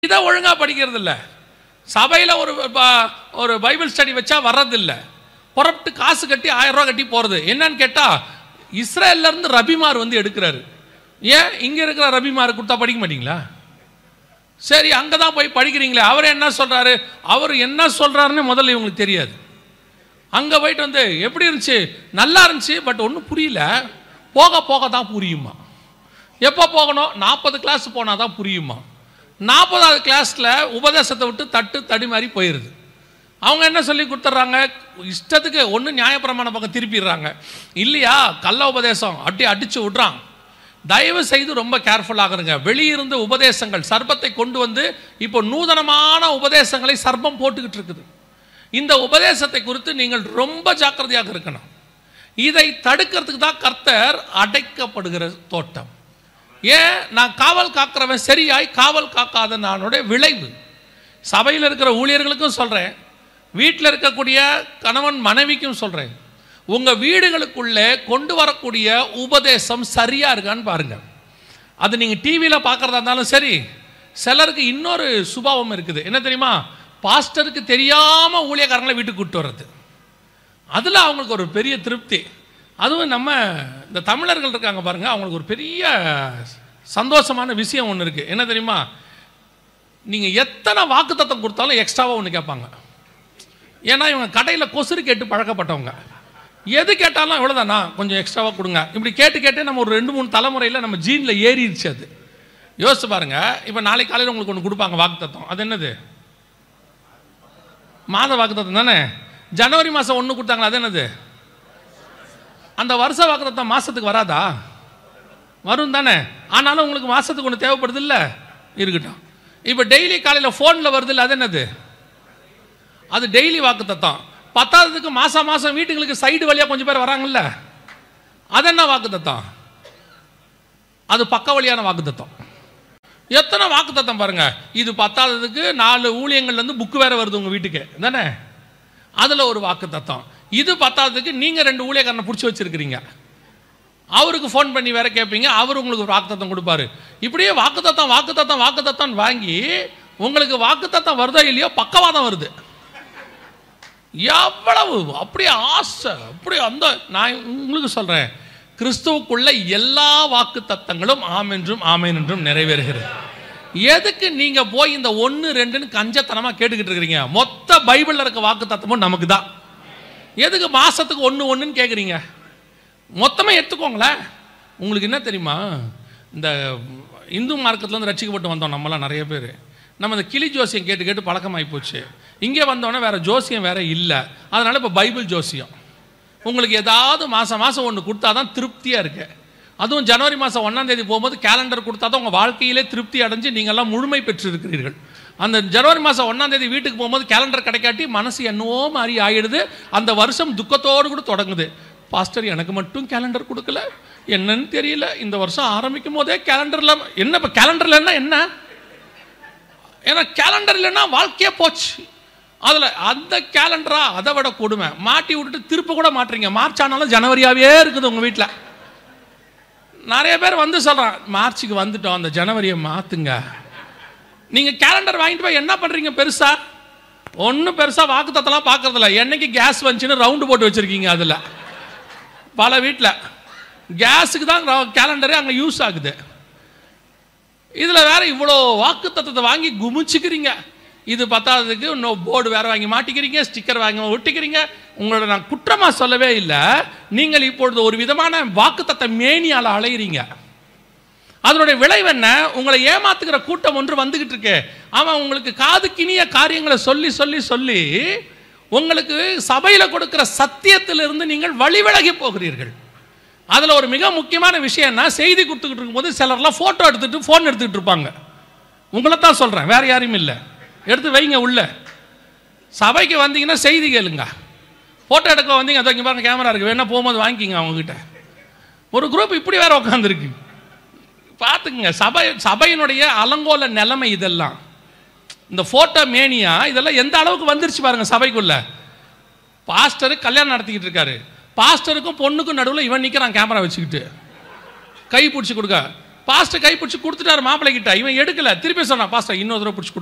இதை ஒழுங்கா படிக்கிறது இல்ல சபையில் ஒரு ப- ஒரு பைபிள் ஸ்டடி வச்சா வர்றதில்ல புறப்பட்டு காசு கட்டி ஆயிரம் ரூபாய் கட்டி போறது என்னன்னு கேட்டா இஸ்ரேல்ல இருந்து ரபிமார் வந்து எடுக்கிறாரு ஏன் இங்க இருக்கிற ரபிமார் கொடுத்தா படிக்க மாட்டீங்களா சரி அங்கே தான் போய் படிக்கிறீங்களே அவர் என்ன சொல்றாரு அவர் என்ன சொல்றாருன்னு முதல்ல இவங்களுக்கு தெரியாது அங்கே போயிட்டு வந்து எப்படி இருந்துச்சு நல்லா இருந்துச்சு பட் ஒன்றும் புரியல போக போக தான் புரியுமா எப்போ போகணும் நாற்பது கிளாஸ் போனால் தான் புரியுமா நாற்பதாவது கிளாஸில் உபதேசத்தை விட்டு தட்டு தடி மாதிரி போயிடுது அவங்க என்ன சொல்லி கொடுத்துட்றாங்க இஷ்டத்துக்கு ஒன்று நியாயப்பிரமாண பக்கம் திருப்பிடுறாங்க இல்லையா கள்ள உபதேசம் அடி அடிச்சு விட்றான் தயவு செய்து ரொம்ப கேர்ஃபுல்லாக இருங்க வெளியிருந்து உபதேசங்கள் சர்ப்பத்தை கொண்டு வந்து இப்போ நூதனமான உபதேசங்களை சர்ப்பம் போட்டுக்கிட்டு இருக்குது இந்த உபதேசத்தை குறித்து நீங்கள் ரொம்ப ஜாக்கிரதையாக இருக்கணும் இதை தடுக்கிறதுக்கு தான் கர்த்தர் அடைக்கப்படுகிற தோட்டம் ஏன் நான் காவல் காக்கிறவன் சரியாய் காவல் காக்காத நானுடைய விளைவு சபையில் இருக்கிற ஊழியர்களுக்கும் சொல்கிறேன் வீட்டில் இருக்கக்கூடிய கணவன் மனைவிக்கும் சொல்கிறேன் உங்கள் வீடுகளுக்குள்ளே கொண்டு வரக்கூடிய உபதேசம் சரியாக இருக்கான்னு பாருங்க அது நீங்கள் டிவியில் பார்க்குறதா இருந்தாலும் சரி சிலருக்கு இன்னொரு சுபாவம் இருக்குது என்ன தெரியுமா பாஸ்டருக்கு தெரியாமல் ஊழியக்காரங்களை வீட்டுக்கு கூப்பிட்டு வர்றது அதில் அவங்களுக்கு ஒரு பெரிய திருப்தி அதுவும் நம்ம இந்த தமிழர்கள் இருக்காங்க பாருங்க அவங்களுக்கு ஒரு பெரிய சந்தோஷமான விஷயம் ஒன்று இருக்குது என்ன தெரியுமா நீங்கள் எத்தனை வாக்குத்தத்தம் கொடுத்தாலும் எக்ஸ்ட்ராவாக ஒன்று கேட்பாங்க ஏன்னா இவங்க கடையில் கொசுறு கேட்டு பழக்கப்பட்டவங்க எது கேட்டாலும் இவ்வளோதானா கொஞ்சம் எக்ஸ்ட்ராவாக கொடுங்க இப்படி கேட்டு கேட்டு நம்ம ஒரு ரெண்டு மூணு தலைமுறையில் நம்ம ஜீனில் ஏறிடுச்சு அது யோசிச்சு பாருங்க இப்போ நாளைக்கு காலையில் உங்களுக்கு ஒன்று கொடுப்பாங்க வாக்குத்தத்தம் அது என்னது மாத வாக்குத்தத்தம் தானே ஜனவரி மாதம் ஒன்று கொடுத்தாங்களா அது என்னது அந்த வருஷ வாக்குத்தத்தம் மாதத்துக்கு வராதா வரும் தானே ஆனாலும் உங்களுக்கு மாதத்துக்கு ஒன்று தேவைப்படுது இல்லை இருக்கட்டும் இப்போ டெய்லி காலையில் ஃபோனில் வருது இல்லை அது என்னது அது டெய்லி வாக்குத்தத்தம் பத்தாவதுக்கு மாதம் மாதம் வீட்டுங்களுக்கு சைடு வழியாக கொஞ்சம் பேர் வராங்கல்ல அது என்ன வாக்குத்தத்தம் அது பக்க வழியான வாக்குத்தத்தம் எத்தனை வாக்குத்தத்தம் பாருங்க இது பத்தாததுக்கு நாலு ஊழியங்கள்லேருந்து புக்கு வேற வருது உங்கள் வீட்டுக்கு தானே அதில் ஒரு வாக்குத்தத்தம் இது பத்தாததுக்கு நீங்கள் ரெண்டு ஊழியக்காரனை பிடிச்சி வச்சிருக்கிறீங்க அவருக்கு ஃபோன் பண்ணி வேற கேட்பீங்க அவர் உங்களுக்கு ஒரு வாக்குத்தத்தம் கொடுப்பாரு இப்படியே வாக்குத்தத்தம் வாக்குத்தத்தம் வாக்குத்தத்தம் வாங்கி உங்களுக்கு வாக்குத்தத்தம் வருதோ இல்லையோ பக்கவாதம் வருது எவ்வளவு அப்படி ஆசை அப்படி அந்த நான் உங்களுக்கு சொல்றேன் கிறிஸ்துவுக்குள்ள எல்லா வாக்கு தத்தங்களும் ஆம் என்றும் ஆமேன் என்றும் நிறைவேறுகிறது எதுக்கு நீங்க போய் இந்த ஒன்று ரெண்டுன்னு கஞ்சத்தனமா கேட்டுக்கிட்டு இருக்கிறீங்க மொத்த பைபிள்ல இருக்க வாக்கு தத்தமும் நமக்கு தான் எதுக்கு மாசத்துக்கு ஒன்று ஒன்றுன்னு கேட்குறீங்க மொத்தமாக எடுத்துக்கோங்களேன் உங்களுக்கு என்ன தெரியுமா இந்த இந்து மார்க்கத்துலேருந்து ரட்சிக்கப்பட்டு வந்தோம் நம்மலாம் நிறைய பேர் நம்ம இந்த கிளி ஜோசியம் கேட்டு கேட்டு பழக்கமாகி போச்சு இங்கே வந்தோடனே வேறு ஜோசியம் வேற இல்லை அதனால் இப்போ பைபிள் ஜோசியம் உங்களுக்கு ஏதாவது மாதம் மாதம் ஒன்று கொடுத்தா தான் திருப்தியாக இருக்கு அதுவும் ஜனவரி மாதம் ஒன்றாம் தேதி போகும்போது கேலண்டர் கொடுத்தா தான் உங்கள் வாழ்க்கையிலே திருப்தி அடைஞ்சு நீங்கள்லாம் முழுமை பெற்றிருக்கிறீர்கள் அந்த ஜனவரி மாதம் ஒன்றாம் தேதி வீட்டுக்கு போகும்போது கேலண்டர் கிடைக்காட்டி மனசு என்னவோ மாதிரி ஆயிடுது அந்த வருஷம் துக்கத்தோடு கூட தொடங்குது பாஸ்டர் எனக்கு மட்டும் கேலண்டர் கொடுக்கல என்னன்னு தெரியல இந்த வருஷம் ஆரம்பிக்கும் போதே கேலண்டர்ல என்ன இப்போ கேலண்டர்லன்னா என்ன ஏன்னா கேலண்டர் இல்லைன்னா வாழ்க்கையே போச்சு அதில் அந்த கேலண்டரா அதை விட கொடுமை மாட்டி விட்டுட்டு திருப்ப கூட மாட்டுறீங்க மார்ச் ஆனாலும் ஜனவரியாவே இருக்குது உங்கள் வீட்டில் நிறைய பேர் வந்து சொல்கிறான் மார்ச்சுக்கு வந்துட்டோம் அந்த ஜனவரியை மாற்றுங்க நீங்கள் கேலண்டர் வாங்கிட்டு போய் என்ன பண்ணுறீங்க பெருசா ஒன்றும் பெருசாக வாக்குத்தத்தெல்லாம் பார்க்கறதில்ல என்னைக்கு கேஸ் வந்துச்சுன்னு ரவுண்டு போட்டு வச்சுருக்கீங்க அதில் பல வீட்டில் கேஸுக்கு தான் கேலண்டரே அங்கே யூஸ் ஆகுது இதில் வேற இவ்வளோ வாக்கு தத்தத்தை வாங்கி குமிச்சுக்கிறீங்க இது பத்தாததுக்கு இன்னும் போர்டு வேற வாங்கி மாட்டிக்கிறீங்க ஸ்டிக்கர் வாங்கி ஒட்டிக்கிறீங்க உங்களோட நான் குற்றமாக சொல்லவே இல்லை நீங்கள் இப்பொழுது ஒரு விதமான வாக்குத்தத்த மேனியால் அலையிறீங்க அதனுடைய விளைவு என்ன உங்களை ஏமாத்துகிற கூட்டம் ஒன்று வந்துகிட்டு இருக்கு அவன் உங்களுக்கு காது கிணிய காரியங்களை சொல்லி சொல்லி சொல்லி உங்களுக்கு சபையில் கொடுக்கிற சத்தியத்திலிருந்து நீங்கள் வழிவிலகி போகிறீர்கள் அதில் ஒரு மிக முக்கியமான விஷயம் என்ன செய்தி கொடுத்துக்கிட்டு இருக்கும்போது சிலர்லாம் ஃபோட்டோ எடுத்துட்டு ஃபோன் எடுத்துக்கிட்டு இருப்பாங்க உங்களை தான் சொல்கிறேன் வேற யாரையும் இல்லை எடுத்து வைங்க உள்ள சபைக்கு வந்தீங்கன்னா செய்தி கேளுங்க ஃபோட்டோ எடுக்க வந்தீங்க அதோ இங்கே பாருங்க கேமரா இருக்கு வேணா போகும்போது வாங்கிக்கிங்க அவங்ககிட்ட ஒரு குரூப் இப்படி வேற உட்காந்துருக்கு பார்த்துக்குங்க சபை சபையினுடைய அலங்கோல நிலைமை இதெல்லாம் இந்த ஃபோட்டோ மேனியா இதெல்லாம் எந்த அளவுக்கு வந்துருச்சு பாருங்க சபைக்குள்ள பாஸ்டர் கல்யாணம் நடத்திக்கிட்டு இருக்காரு பாஸ்டருக்கும் பொண்ணுக்கும் நடுவில் இவன் நிற்கிறான் கேமரா வச்சுக்கிட்டு கை பிடிச்சி கொடுக்க பாஸ்டர் கை பிடிச்சி கொடுத்துட்டாரு மாப்பிள்ளை கிட்ட இவன் எடுக்கல திருப்பி சொன்னான் பாஸ்டர் இன்னொரு தடவை பிடிச்சி